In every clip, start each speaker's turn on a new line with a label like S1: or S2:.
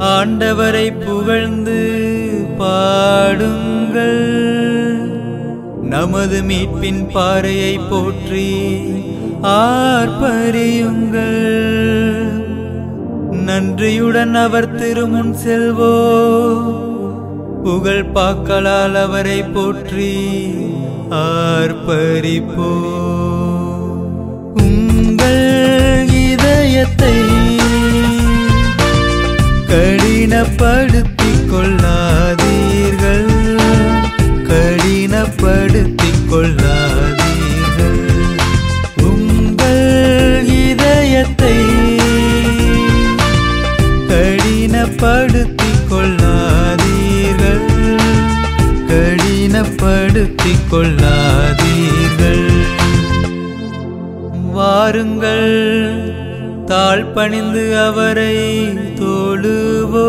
S1: ஆண்டவரை புகழ்ந்து பாடுங்கள் நமது மீட்பின் பாறையை போற்றி ஆர்ப்பரியுங்கள் நன்றியுடன் அவர் திருமுன் செல்வோ புகழ் பாக்களால் அவரை போற்றி ஆர்ப்பரிப்போ உங்கள் இதயத்தை கடினப்படுத்திக் கொள்ளாதீர்கள் கடினப்படுத்திக் கொள்ளாதீர்கள் உங்கள் இதயத்தை கடினப்படுத்திக் கொள்ளாதீர்கள் கடினப்படுத்திக் கொள்ளாதீர்கள் வாருங்கள் தாழ்பணிந்து அவரை தொழுவோ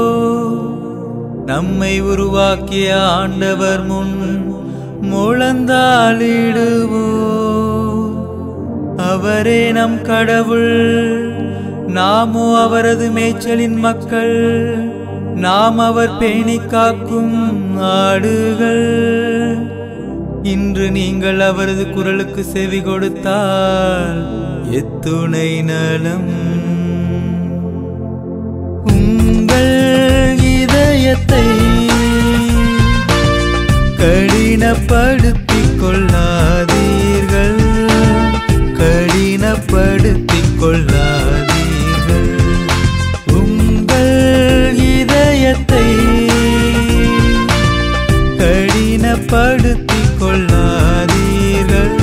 S1: நம்மை உருவாக்கிய ஆண்டவர் முன் முழந்தாளிடுவோ அவரே நம் கடவுள் நாமோ அவரது மேய்ச்சலின் மக்கள் நாம் அவர் பேணி காக்கும் ஆடுகள் இன்று நீங்கள் அவரது குரலுக்கு செவி கொடுத்தால் எத்துணை நலம் உங்கள் இதயத்தை கடினப்படுத்திக் கொள்ளாதீர்கள் கடினப்படுத்திக் கொள்ளாதீர்கள் உங்கள் இதயத்தை கடினப்படுத்திக் கொள்ளாதீர்கள்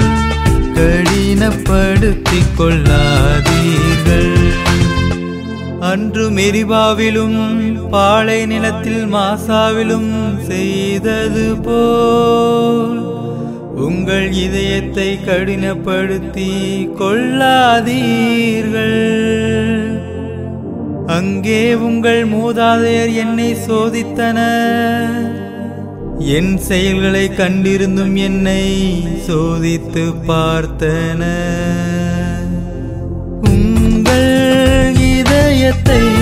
S1: கடினப்படுத்திக் கொள்ளாதீர்கள் அன்று மெரிபாவிலும் பாலை நிலத்தில் மாசாவிலும் செய்தது போல் உங்கள் இதயத்தை கடினப்படுத்தி கொள்ளாதீர்கள் அங்கே உங்கள் மூதாதையர் என்னை சோதித்தனர் என் செயல்களை கண்டிருந்தும் என்னை சோதித்து பார்த்தன உங்கள் இதயத்தை